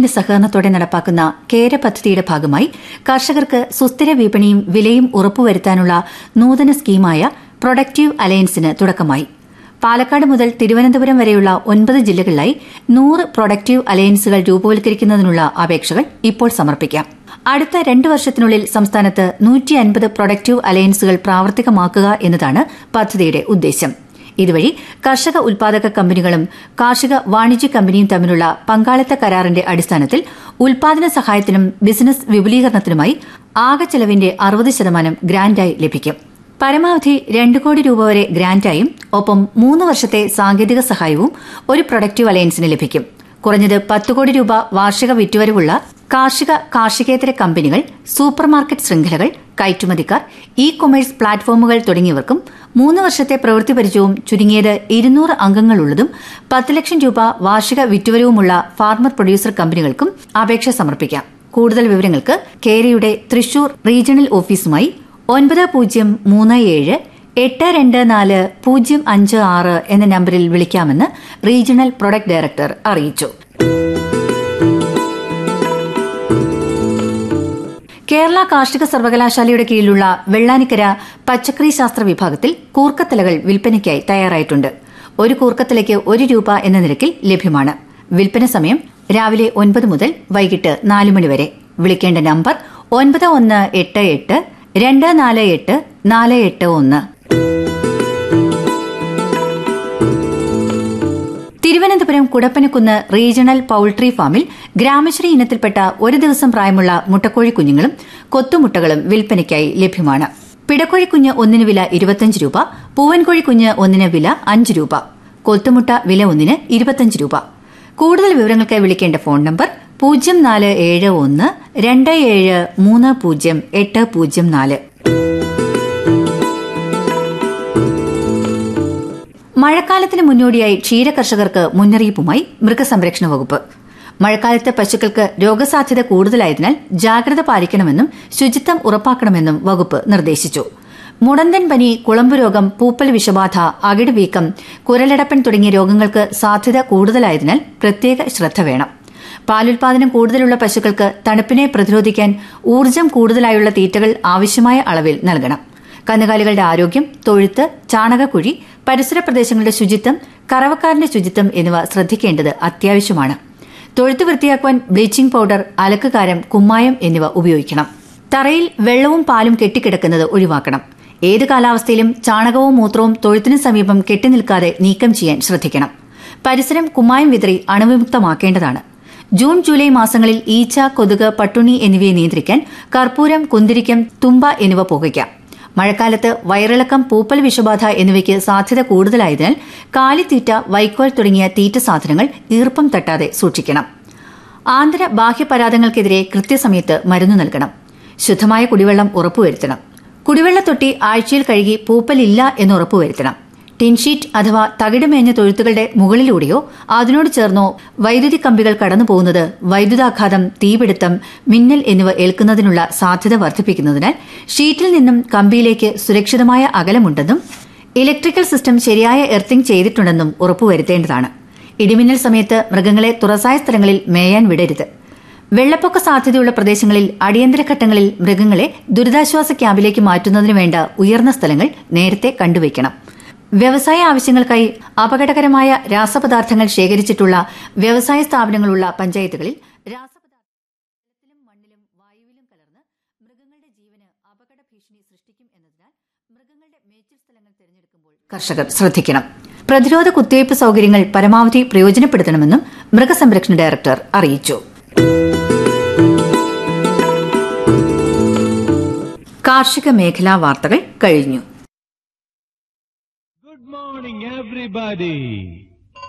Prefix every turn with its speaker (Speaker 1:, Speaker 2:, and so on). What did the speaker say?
Speaker 1: വകുപ്പിന്റെ സഹകരണത്തോടെ നടപ്പാക്കുന്ന കേര പദ്ധതിയുടെ ഭാഗമായി കർഷകർക്ക് സുസ്ഥിര വിപണിയും വിലയും ഉറപ്പുവരുത്താനുള്ള നൂതന സ്കീമായ പ്രൊഡക്റ്റീവ് അലയൻസിന് തുടക്കമായി പാലക്കാട് മുതൽ തിരുവനന്തപുരം വരെയുള്ള ഒൻപത് ജില്ലകളിലായി നൂറ് പ്രൊഡക്റ്റീവ് അലയൻസുകൾ രൂപവൽക്കരിക്കുന്നതിനുള്ള അപേക്ഷകൾ ഇപ്പോൾ സമർപ്പിക്കാം അടുത്ത രണ്ട് വർഷത്തിനുള്ളിൽ സംസ്ഥാനത്ത് നൂറ്റി അൻപത് പ്രൊഡക്റ്റീവ് അലയൻസുകൾ പ്രാവർത്തികമാക്കുക എന്നതാണ് പദ്ധതിയുടെ ഉദ്ദേശം ഇതുവഴി കർഷക ഉൽപാദക കമ്പനികളും കാർഷിക വാണിജ്യ കമ്പനിയും തമ്മിലുള്ള പങ്കാളിത്ത കരാറിന്റെ അടിസ്ഥാനത്തിൽ ഉൽപാദന സഹായത്തിനും ബിസിനസ് വിപുലീകരണത്തിനുമായി ആകെ ചെലവിന്റെ അറുപത് ശതമാനം ഗ്രാന്റായി ലഭിക്കും പരമാവധി രണ്ട് കോടി രൂപ വരെ ഗ്രാന്റായും ഒപ്പം മൂന്ന് വർഷത്തെ സാങ്കേതിക സഹായവും ഒരു പ്രൊഡക്റ്റീവ് അലയൻസിന് ലഭിക്കും കുറഞ്ഞത് പത്ത് കോടി രൂപ വാർഷിക വിറ്റുവരവുള്ള കാർഷിക കാർഷികേതര കമ്പനികൾ സൂപ്പർമാർക്കറ്റ് ശൃംഖലകൾ കയറ്റുമതിക്കാർ ഇ കൊമേഴ്സ് പ്ലാറ്റ്ഫോമുകൾ തുടങ്ങിയവർക്കും മൂന്ന് വർഷത്തെ പ്രവൃത്തി പരിചയവും ചുരുങ്ങിയത് ഇരുന്നൂറ് അംഗങ്ങളുള്ളതും പത്ത് ലക്ഷം രൂപ വാർഷിക വിറ്റുവരവുമുള്ള ഫാർമർ പ്രൊഡ്യൂസർ കമ്പനികൾക്കും അപേക്ഷ സമർപ്പിക്കാം കൂടുതൽ വിവരങ്ങൾക്ക് കേരയുടെ തൃശൂർ റീജിയണൽ ഓഫീസുമായി ഒൻപത് പൂജ്യം മൂന്ന് ഏഴ് എട്ട് രണ്ട് നാല് പൂജ്യം അഞ്ച് ആറ് എന്ന നമ്പറിൽ വിളിക്കാമെന്ന് റീജിയണൽ പ്രൊഡക്ട് ഡയറക്ടർ അറിയിച്ചു കേരള കാർഷിക സർവകലാശാലയുടെ കീഴിലുള്ള വെള്ളാനിക്കര പച്ചക്കറി ശാസ്ത്ര വിഭാഗത്തിൽ കൂർക്കത്തലകൾ വിൽപ്പനയ്ക്കായി തയ്യാറായിട്ടുണ്ട് ഒരു കൂർക്കത്തലയ്ക്ക് ഒരു രൂപ എന്ന നിരക്കിൽ ലഭ്യമാണ് വിൽപ്പന സമയം രാവിലെ ഒൻപത് മുതൽ വൈകിട്ട് നാല് മണി വരെ വിളിക്കേണ്ട നമ്പർ ഒൻപത് ഒന്ന് എട്ട് എട്ട് രണ്ട് നാല് എട്ട് നാല് എട്ട് ഒന്ന് തിരുവനന്തപുരം കുടപ്പനക്കുന്ന് റീജിയണൽ പൌൾട്രി ഫാമിൽ ഗ്രാമശ്രീ ഇനത്തിൽപ്പെട്ട ഒരു ദിവസം പ്രായമുള്ള മുട്ടക്കോഴി കുഞ്ഞുങ്ങളും കൊത്തുമുട്ടകളും വിൽപ്പനയ്ക്കായി ലഭ്യമാണ് പിടക്കോഴിക്കുഞ്ഞ് ഒന്നിന് വില ഇരുപത്തിയഞ്ച് രൂപ പൂവൻകോഴി കുഞ്ഞ് ഒന്നിന് വില അഞ്ച് രൂപ കൊത്തുമുട്ട വില ഒന്നിന് ഇരുപത്തിയഞ്ച് രൂപ കൂടുതൽ വിവരങ്ങൾക്കായി വിളിക്കേണ്ട ഫോൺ നമ്പർ പൂജ്യം നാല് ഏഴ് ഒന്ന് രണ്ട് ഏഴ് മൂന്ന് പൂജ്യം എട്ട് പൂജ്യം നാല് മഴക്കാലത്തിന് മുന്നോടിയായി ക്ഷീരകർഷകർക്ക് മുന്നറിയിപ്പുമായി മൃഗസംരക്ഷണ വകുപ്പ് മഴക്കാലത്ത് പശുക്കൾക്ക് രോഗസാധ്യത കൂടുതലായതിനാൽ ജാഗ്രത പാലിക്കണമെന്നും ശുചിത്വം ഉറപ്പാക്കണമെന്നും വകുപ്പ് നിർദ്ദേശിച്ചു മുടന്തൻ പനി കുളമ്പ് രോഗം പൂപ്പൽ വിഷബാധ അകിട് വീക്കം കുരലടപ്പൻ തുടങ്ങിയ രോഗങ്ങൾക്ക് സാധ്യത കൂടുതലായതിനാൽ പ്രത്യേക ശ്രദ്ധ വേണം പാലുൽപാദനം കൂടുതലുള്ള പശുക്കൾക്ക് തണുപ്പിനെ പ്രതിരോധിക്കാൻ ഊർജ്ജം കൂടുതലായുള്ള തീറ്റകൾ ആവശ്യമായ അളവിൽ നൽകണം കന്നുകാലികളുടെ ആരോഗ്യം തൊഴുത്ത് ചാണകക്കുഴി പരിസര പ്രദേശങ്ങളുടെ ശുചിത്വം കറവക്കാരന്റെ ശുചിത്വം എന്നിവ ശ്രദ്ധിക്കേണ്ടത് അത്യാവശ്യമാണ് തൊഴുത്ത് വൃത്തിയാക്കുവാൻ ബ്ലീച്ചിംഗ് പൌഡർ അലക്കുകാരം കുമ്മായം എന്നിവ ഉപയോഗിക്കണം തറയിൽ വെള്ളവും പാലും കെട്ടിക്കിടക്കുന്നത് ഒഴിവാക്കണം ഏത് കാലാവസ്ഥയിലും ചാണകവും മൂത്രവും തൊഴുത്തിനു സമീപം കെട്ടിനിൽക്കാതെ നീക്കം ചെയ്യാൻ ശ്രദ്ധിക്കണം പരിസരം കുമ്മായം വിതറി അണുവിമുക്തമാക്കേണ്ടതാണ് ജൂൺ ജൂലൈ മാസങ്ങളിൽ ഈച്ച കൊതുക് പട്ടുണി എന്നിവയെ നിയന്ത്രിക്കാൻ കർപ്പൂരം കുന്തിരിക്കം തുമ്പ എന്നിവ പുകയ്ക്കാം മഴക്കാലത്ത് വയറിളക്കം പൂപ്പൽ വിഷബാധ എന്നിവയ്ക്ക് സാധ്യത കൂടുതലായതിനാൽ കാലിത്തീറ്റ വൈക്കോൽ തുടങ്ങിയ തീറ്റ സാധനങ്ങൾ ഈർപ്പം തട്ടാതെ സൂക്ഷിക്കണം ആന്തര ബാഹ്യപരാധങ്ങൾക്കെതിരെ കൃത്യസമയത്ത് മരുന്ന് നൽകണം ശുദ്ധമായ കുടിവെള്ളം ഉറപ്പുവരുത്തണം കുടിവെള്ളത്തൊട്ടി ആഴ്ചയിൽ കഴുകി പൂപ്പലില്ല എന്ന് ഉറപ്പുവരുത്തണം ടിൻഷീറ്റ് അഥവാ തകിടുമേഞ്ഞ തൊഴുത്തുകളുടെ മുകളിലൂടെയോ അതിനോട് ചേർന്നോ വൈദ്യുതി കമ്പികൾ കടന്നു പോകുന്നത് വൈദ്യുതാഘാതം തീപിടുത്തം മിന്നൽ എന്നിവ ഏൽക്കുന്നതിനുള്ള സാധ്യത വർദ്ധിപ്പിക്കുന്നതിനാൽ ഷീറ്റിൽ നിന്നും കമ്പിയിലേക്ക് സുരക്ഷിതമായ അകലമുണ്ടെന്നും ഇലക്ട്രിക്കൽ സിസ്റ്റം ശരിയായ എർത്തിംഗ് ചെയ്തിട്ടുണ്ടെന്നും ഉറപ്പുവരുത്തേണ്ടതാണ് ഇടിമിന്നൽ സമയത്ത് മൃഗങ്ങളെ തുറസായ സ്ഥലങ്ങളിൽ മേയാൻ വിടരുത് വെള്ളപ്പൊക്ക സാധ്യതയുള്ള പ്രദേശങ്ങളിൽ അടിയന്തര ഘട്ടങ്ങളിൽ മൃഗങ്ങളെ ദുരിതാശ്വാസ ക്യാമ്പിലേക്ക് മാറ്റുന്നതിന് വേണ്ട ഉയർന്ന സ്ഥലങ്ങൾ നേരത്തെ കണ്ടുവയ്ക്കണം വ്യവസായ ആവശ്യങ്ങൾക്കായി അപകടകരമായ രാസപദാർത്ഥങ്ങൾ ശേഖരിച്ചിട്ടുള്ള വ്യവസായ സ്ഥാപനങ്ങളുള്ള പഞ്ചായത്തുകളിൽ രാസപദാർത്ഥം മണ്ണിലും വായുവിലും കലർന്ന് മൃഗങ്ങളുടെ ജീവന് അപകട ഭീഷണി സൃഷ്ടിക്കും എന്നതിനാൽ മൃഗങ്ങളുടെ മേച്ചിൽ സ്ഥലങ്ങൾ തിരഞ്ഞെടുക്കുമ്പോൾ കർഷകർ ശ്രദ്ധിക്കണം പ്രതിരോധ കുത്തിവയ്പ് സൌകര്യങ്ങൾ പരമാവധി പ്രയോജനപ്പെടുത്തണമെന്നും മൃഗസംരക്ഷണ ഡയറക്ടർ അറിയിച്ചു കാർഷിക മേഖലാ വാർത്തകൾ കഴിഞ്ഞു
Speaker 2: Good morning, everybody.